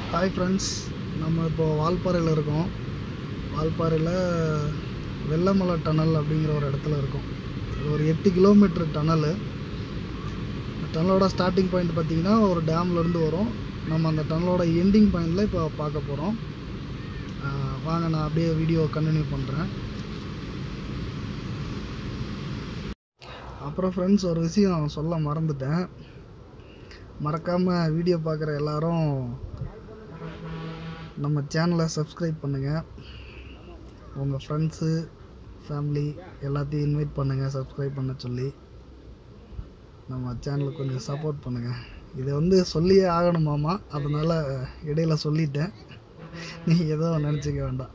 hi friends நம்ம இப்போ வால்பாறையில் இருக்கோம் வால்பாறையில் வெள்ளமலை டனல் அப்படிங்கிற ஒரு இடத்துல இருக்கோம் இது ஒரு எட்டு கிலோமீட்டர் டனலு டனலோட ஸ்டார்டிங் பாயிண்ட் பார்த்தீங்கன்னா ஒரு டேம்லேருந்து வரும் நம்ம அந்த டனலோட எண்டிங் பாயிண்டில் இப்போ பார்க்க போகிறோம் வாங்க நான் அப்படியே வீடியோ கண்டினியூ பண்ணுறேன் அப்புறம் ஃப்ரெண்ட்ஸ் ஒரு விஷயம் சொல்ல மறந்துட்டேன் மறக்காமல் வீடியோ பார்க்குற எல்லாரும் நம்ம சேனலை சப்ஸ்கிரைப் பண்ணுங்கள் உங்கள் ஃப்ரெண்ட்ஸு ஃபேமிலி எல்லாத்தையும் இன்வைட் பண்ணுங்கள் சப்ஸ்கிரைப் பண்ண சொல்லி நம்ம சேனலுக்கு கொஞ்சம் சப்போர்ட் பண்ணுங்கள் இதை வந்து சொல்லியே ஆகணுமாமா அதனால் இடையில சொல்லிட்டேன் நீங்கள் எதுவும் நினச்சிக்க வேண்டாம்